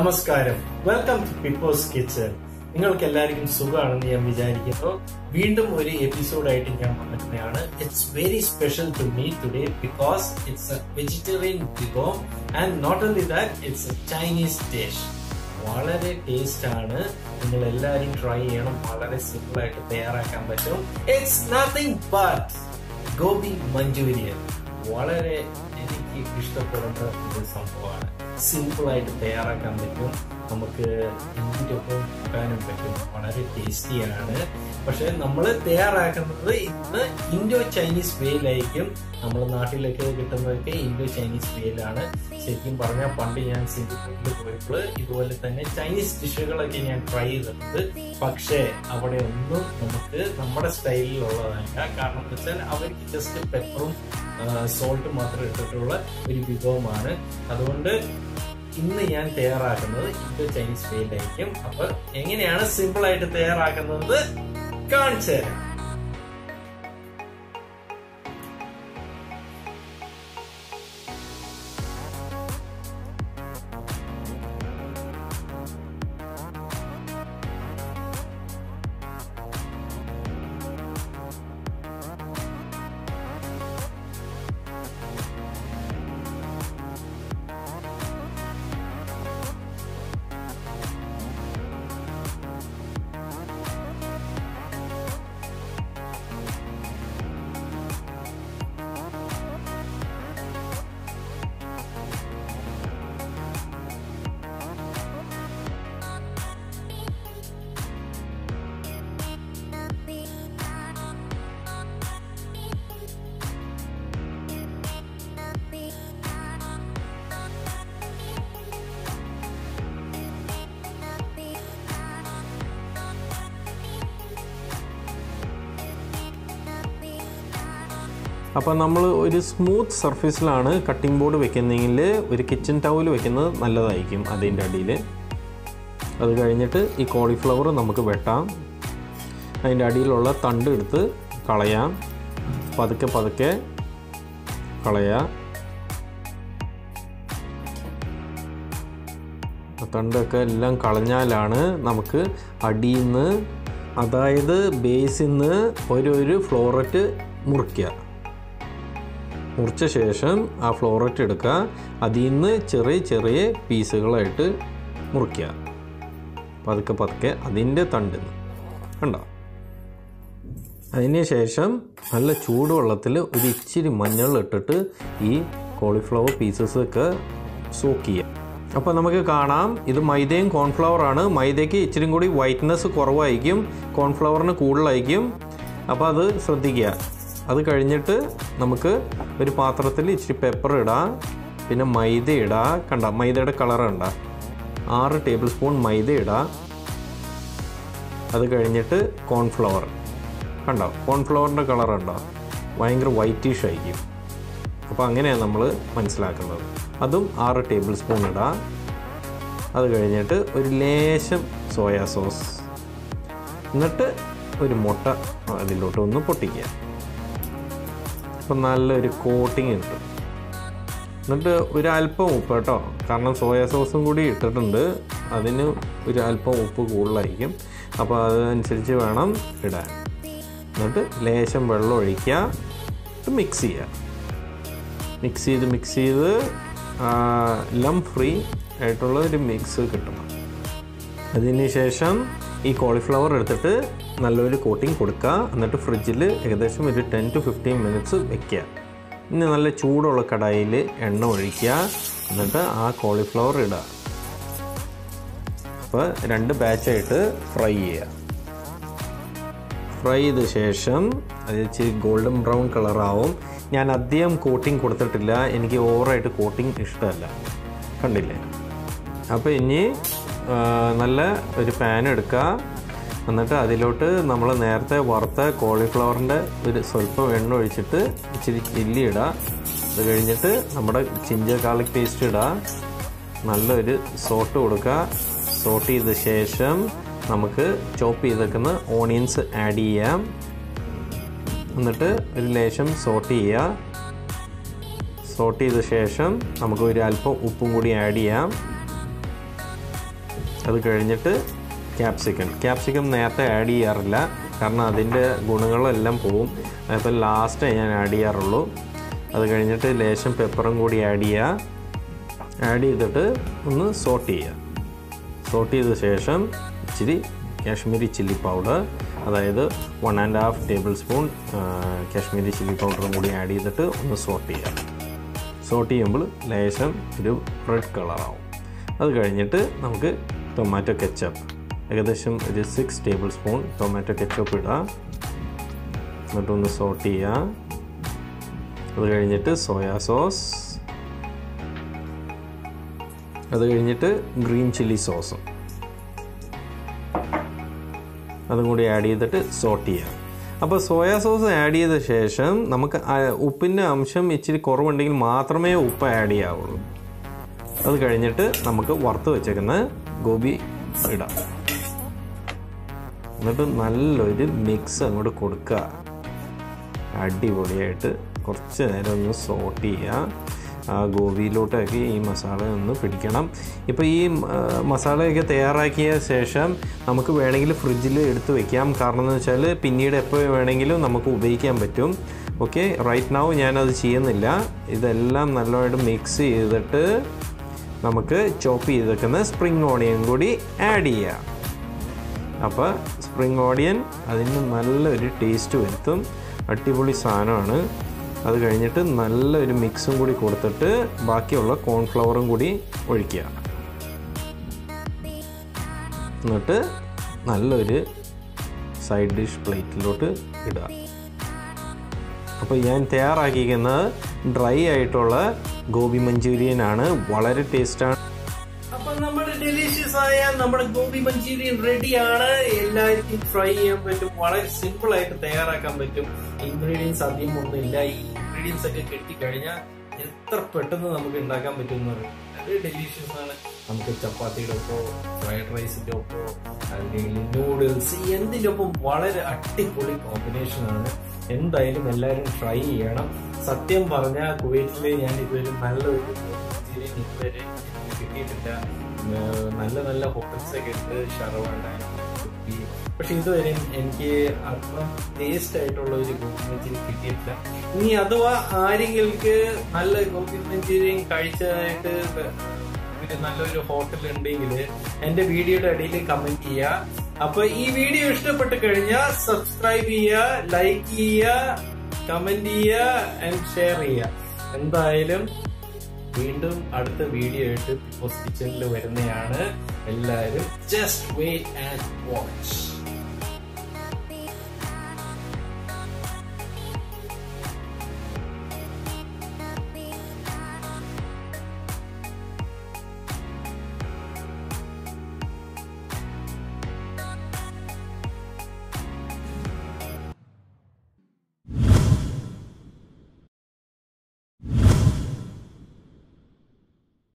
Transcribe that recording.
നമസ്കാരം welcome to പിപ്പോസ് kitchen നിങ്ങൾക്ക് എല്ലാവർക്കും സുഖമാണെന്ന് ഞാൻ വിചാരിക്കുന്നു വീണ്ടും ഒരു എപ്പിസോഡായിട്ട് ഞാൻ വന്നിട്ടുള്ളതാണ് it's very special to me today because it's a vegetarian വിഭവം and not only that it's a Chinese dish വളരെ ടേസ്റ്റ് ആണ് നിങ്ങൾ എല്ലാവരും ട്രൈ ചെയ്യണം വളരെ സിമ്പിൾ ആയിട്ട് തയ്യാറാക്കാൻ പറ്റും it's nothing but gobi Manchurian വളരെ എനിക്ക് ഇഷ്ടപ്പെടുന്ന ഒരു സംഭവമാണ് സിമ്പിൾ ആയിട്ട് തയ്യാറാക്കാൻ പറ്റും നമുക്ക് എന്തിനൊപ്പം കൂട്ടാനും പറ്റും വളരെ ടേസ്റ്റിയാണ് പക്ഷെ നമ്മൾ തയ്യാറാക്കുന്നത് ഇന്ന് ഇൻഡോ ചൈനീസ് വേയിലായിരിക്കും നമ്മുടെ നാട്ടിലൊക്കെ കിട്ടുന്നതൊക്കെ ഇൻഡോ ചൈനീസ് വേയിലാണ് ശരിക്കും പറഞ്ഞാൽ പണ്ട് ഞാൻ സിംഗപ്പൂരിൽ പോയപ്പോൾ ഇതുപോലെ തന്നെ ചൈനീസ് ഡിഷുകളൊക്കെ ഞാൻ ട്രൈ ചെയ്തിട്ടുണ്ട് പക്ഷേ അവിടെ ഒന്നും നമുക്ക് നമ്മുടെ സ്റ്റൈലിലുള്ളതല്ല കാരണം എന്ന് വെച്ചാൽ അവർക്ക് ജസ്റ്റ് പെപ്പറും സോൾട്ട് മാത്രം ഇട്ടിട്ടുള്ള ഒരു വിഭവമാണ് അതുകൊണ്ട് ഇന്ന് ഞാൻ തയ്യാറാക്കുന്നത് ഇൻഡോ ചൈനീസ് വേയിലായിരിക്കും അപ്പൊ എങ്ങനെയാണ് സിമ്പിൾ ആയിട്ട് തയ്യാറാക്കുന്നത് കാണിച്ചു തരാം അപ്പോൾ നമ്മൾ ഒരു സ്മൂത്ത് സർഫേസിലാണ് കട്ടിംഗ് ബോർഡ് വെക്കുന്നതെങ്കിൽ ഒരു കിച്ചൺ ടവൽ വെക്കുന്നത് നല്ലതായിരിക്കും അതിൻ്റെ അടിയിൽ അത് കഴിഞ്ഞിട്ട് ഈ കോളിഫ്ലവർ നമുക്ക് വെട്ടാം അതിൻ്റെ അടിയിലുള്ള തണ്ട് എടുത്ത് കളയാം പതുക്കെ പതുക്കെ കളയാം തണ്ടൊക്കെ എല്ലാം കളഞ്ഞാലാണ് നമുക്ക് അടിയിൽ നിന്ന് അതായത് ബേസിൽ നിന്ന് ഒരു ഒരു ഫ്ലോററ്റ് മുറിക്കുക മുറിച്ച ശേഷം ആ ഫ്ലോററ്റ് എടുക്കുക അതിൽ നിന്ന് ചെറിയ ചെറിയ പീസുകളായിട്ട് മുറിക്കുക പതുക്കെ പതുക്കെ അതിൻ്റെ തണ്ട് കണ്ടോ അതിന് ശേഷം നല്ല ചൂടുവെള്ളത്തിൽ ഒരു ഇച്ചിരി മഞ്ഞൾ ഇട്ടിട്ട് ഈ കോളിഫ്ലവർ പീസസ് ഒക്കെ സോക്ക് ചെയ്യുക അപ്പോൾ നമുക്ക് കാണാം ഇത് മൈദയും കോൺഫ്ലവറാണ് മൈദയ്ക്ക് ഇച്ചിരി കൂടി വൈറ്റ്നസ് കുറവായിരിക്കും കോൺഫ്ലവറിന് കൂടുതലായിരിക്കും അപ്പോൾ അത് ശ്രദ്ധിക്കുക അത് കഴിഞ്ഞിട്ട് നമുക്ക് ഒരു പാത്രത്തിൽ ഇച്ചിരി പെപ്പർ ഇടാം പിന്നെ മൈദ ഇടാം കണ്ട മൈദയുടെ കളർ കണ്ട ആറ് ടേബിൾ സ്പൂൺ മൈദ ഇടാം അത് കഴിഞ്ഞിട്ട് കോൺഫ്ലവർ കണ്ടോ കോൺഫ്ലവറിൻ്റെ കളർ ഉണ്ടോ ഭയങ്കര വൈറ്റിഷ് ആയിരിക്കും അപ്പോൾ അങ്ങനെയാണ് നമ്മൾ മനസ്സിലാക്കുന്നത് അതും ആറ് ടേബിൾ സ്പൂൺ ഇടാം അത് കഴിഞ്ഞിട്ട് ഒരു ലേശം സോയാ സോസ് എന്നിട്ട് ഒരു മുട്ട അതിലോട്ട് ഒന്ന് പൊട്ടിക്കുക അപ്പം നല്ലൊരു കോട്ടിങ് കിട്ടും എന്നിട്ട് ഒരു അല്പം ഉപ്പ് കേട്ടോ കാരണം സോയാ സോസും കൂടി ഇട്ടിട്ടുണ്ട് അതിന് ഒരു അല്പം ഉപ്പ് കൂടുതലായിരിക്കും അപ്പോൾ അതനുസരിച്ച് വേണം ഇടാൻ എന്നിട്ട് ലേശം വെള്ളം ഒഴിക്കുക മിക്സ് ചെയ്യുക മിക്സ് ചെയ്ത് മിക്സ് ചെയ്ത് ലം ഫ്രീ ആയിട്ടുള്ള ഒരു മിക്സ് കിട്ടണം അതിന് ശേഷം ഈ കോളിഫ്ലവർ എടുത്തിട്ട് നല്ലൊരു കോട്ടിങ് കൊടുക്കുക എന്നിട്ട് ഫ്രിഡ്ജിൽ ഏകദേശം ഒരു ടെൻ ടു ഫിഫ്റ്റീൻ മിനിറ്റ്സ് വെക്കുക ഇനി നല്ല ചൂടുള്ള കടായിൽ എണ്ണ ഒഴിക്കുക എന്നിട്ട് ആ കോളിഫ്ലവർ ഇടുക അപ്പോൾ രണ്ട് ബാച്ചായിട്ട് ഫ്രൈ ചെയ്യുക ഫ്രൈ ചെയ്ത ശേഷം അത് ഇച്ചിരി ഗോൾഡൻ ബ്രൗൺ കളറാവും ഞാൻ അധികം കോട്ടിങ് കൊടുത്തിട്ടില്ല എനിക്ക് ഓവറായിട്ട് കോട്ടിങ് ഇഷ്ടമല്ല കണ്ടില്ലേ അപ്പോൾ ഇനി നല്ല ഒരു പാൻ എടുക്കുക എന്നിട്ട് അതിലോട്ട് നമ്മൾ നേരത്തെ വറുത്ത കോളിഫ്ലവറിൻ്റെ ഒരു സ്വല്പം എണ്ണ ഒഴിച്ചിട്ട് ഇച്ചിരി ചില്ലി ഇടുക അത് കഴിഞ്ഞിട്ട് നമ്മുടെ ചിഞ്ചർ ഗാർലിക് പേസ്റ്റ് ഇടുക നല്ലൊരു സോട്ട് കൊടുക്കുക സോട്ട് ചെയ്ത ശേഷം നമുക്ക് ചോപ്പ് ചെയ്തേക്കുന്ന ഓണിയൻസ് ആഡ് ചെയ്യാം എന്നിട്ട് ഒരു ലേശം സോട്ട് ചെയ്യുക സോട്ട് ചെയ്ത ശേഷം നമുക്ക് ഒരു അല്പം ഉപ്പും കൂടി ആഡ് ചെയ്യാം അത് കഴിഞ്ഞിട്ട് ക്യാപ്സിക്കം ക്യാപ്സിക്കം നേരത്തെ ആഡ് ചെയ്യാറില്ല കാരണം അതിൻ്റെ ഗുണങ്ങളെല്ലാം പോവും അപ്പോൾ ലാസ്റ്റേ ഞാൻ ആഡ് ചെയ്യാറുള്ളൂ അത് കഴിഞ്ഞിട്ട് ലേശം പെപ്പറും കൂടി ആഡ് ചെയ്യുക ആഡ് ചെയ്തിട്ട് ഒന്ന് സോട്ട് ചെയ്യുക സോട്ട് ചെയ്ത ശേഷം ഇച്ചിരി കാശ്മീരി ചില്ലി പൗഡർ അതായത് one and half tablespoon Kashmiri chilli പൗഡറും കൂടി ആഡ് ചെയ്തിട്ട് ഒന്ന് സോട്ട് ചെയ്യുക സോട്ട് ചെയ്യുമ്പോൾ ലേശം ഒരു റെഡ് കളറാവും അത് കഴിഞ്ഞിട്ട് നമുക്ക് ടൊമാറ്റോ കെച്ചപ്പ് ഏകദേശം ഒരു six tablespoon tomato ketchup ഇടുക എന്നിട്ടൊന്ന് സോട്ട് ചെയ്യുക അത് കഴിഞ്ഞിട്ട് സോയാ സോസ് അത് കഴിഞ്ഞിട്ട് ഗ്രീൻ ചില്ലി സോസും അതും കൂടി ആഡ് ചെയ്തിട്ട് സോട്ട് ചെയ്യാം അപ്പോൾ സോയാ സോസ് ആഡ് ചെയ്ത ശേഷം നമുക്ക് ഉപ്പിൻ്റെ അംശം ഇച്ചിരി കുറവുണ്ടെങ്കിൽ മാത്രമേ ഉപ്പ് ആഡ് ചെയ്യാവുള്ളൂ അത് കഴിഞ്ഞിട്ട് നമുക്ക് വറുത്ത് വെച്ചേക്കുന്ന ഗോബി ഇടാം എന്നിട്ട് നല്ലൊരു മിക്സ് അങ്ങോട്ട് കൊടുക്കുക അടിപൊളിയായിട്ട് കുറച്ച് നേരം ഒന്ന് സോട്ട് ചെയ്യുക ആ ഗോപിയിലോട്ടൊക്കെ ഈ മസാല ഒന്ന് പിടിക്കണം ഇപ്പോൾ ഈ മസാലയൊക്കെ തയ്യാറാക്കിയ ശേഷം നമുക്ക് വേണമെങ്കിൽ ഫ്രിഡ്ജിൽ എടുത്ത് വെക്കാം കാരണം എന്ന് വെച്ചാൽ പിന്നീട് എപ്പോൾ വേണമെങ്കിലും നമുക്ക് ഉപയോഗിക്കാൻ പറ്റും ഓക്കെ റൈറ്റ് നാവ് ഞാനത് ചെയ്യുന്നില്ല ഇതെല്ലാം നല്ലതായിട്ട് മിക്സ് ചെയ്തിട്ട് നമുക്ക് ചോപ്പ് ചെയ്തേക്കുന്ന സ്പ്രിങ് ഓണിയൻ കൂടി ആഡ് ചെയ്യാം അപ്പോൾ സ്പ്രിങ് ഓണിയൻ അതിന് നല്ലൊരു ടേസ്റ്റ് വരുത്തും അടിപൊളി സാധനമാണ് അത് കഴിഞ്ഞിട്ട് നല്ലൊരു മിക്സും കൂടി കൊടുത്തിട്ട് ബാക്കിയുള്ള കോൺഫ്ലവറും കൂടി ഒഴിക്കുക എന്നിട്ട് നല്ലൊരു സൈഡ് ഡിഷ് പ്ലേറ്റിലോട്ട് ഇടുക അപ്പോൾ ഞാൻ തയ്യാറാക്കിയിരിക്കുന്നത് ഡ്രൈ ആയിട്ടുള്ള ഗോബി മഞ്ചൂരിയൻ ആണ് വളരെ ടേസ്റ്റാണ് അപ്പൊ നമ്മുടെ ഡെലീഷ്യസ് ആയ നമ്മുടെ ഗോബി മഞ്ചൂരിയൻ റെഡിയാണ് എല്ലാവർക്കും ഫ്രൈ ചെയ്യാൻ പറ്റും വളരെ സിമ്പിൾ ആയിട്ട് തയ്യാറാക്കാൻ പറ്റും ഇൻഗ്രീഡിയൻസ് അധികം ഒന്നുമില്ല ഈ ഇൻഗ്രീഡിയൻസ് ഒക്കെ കിട്ടിക്കഴിഞ്ഞാൽ എത്ര പെട്ടെന്ന് നമുക്ക് ഉണ്ടാക്കാൻ പറ്റും എന്ന് പറയും വളരെ ഡെലീഷ്യസ് ആണ് നമുക്ക് ചപ്പാത്തിയുടെ ഒപ്പോ ഫ്രൈഡ് റൈസിന്റെ ഒപ്പോ അല്ലെങ്കിൽ നൂഡിൽസ് എന്തിന്റെ ഒപ്പം വളരെ അടിപൊളി കോമ്പിനേഷൻ ആണ് എന്തായാലും എല്ലാവരും ട്രൈ ചെയ്യണം സത്യം പറഞ്ഞാൽ കുവൈറ്റില് ഞാൻ ഇതുവരെ നല്ലൊരു മഞ്ചൂരിയൻ ഇതുവരെ എനിക്ക് കിട്ടിയിട്ടില്ല ഏഹ് നല്ല നല്ല ഹോട്ടൽസ് ഒക്കെ ഉണ്ട് ഷറവാണ്ട പക്ഷെ ഇതുവരെ എനിക്ക് അത്ര ടേസ്റ്റ് ആയിട്ടുള്ള ഒരു ഗോപി മഞ്ചൂരിയൻ കിട്ടിയിട്ടില്ല ഇനി അഥവാ ആരെങ്കിലും നല്ല ഗോപി മഞ്ചൂരിയൻ കഴിച്ചതായിട്ട് ഒരു നല്ലൊരു ഹോട്ടൽ ഉണ്ടെങ്കിൽ എന്റെ വീഡിയോയുടെ അടിയിൽ കമന്റ് ചെയ്യുക അപ്പൊ ഈ വീഡിയോ ഇഷ്ടപ്പെട്ട് കഴിഞ്ഞാൽ സബ്സ്ക്രൈബ് ചെയ്യുക ലൈക്ക് ചെയ്യുക കമന്റ് ചെയ്യുക ആൻഡ് ഷെയർ ചെയ്യുക എന്തായാലും വീണ്ടും അടുത്ത വീഡിയോ ആയിട്ട് പോസ്റ്റ് കിച്ചണിൽ വരുന്നതാണ് എല്ലാവരും ജസ്റ്റ് വെയിറ്റ് ആൻഡ് വാച്ച്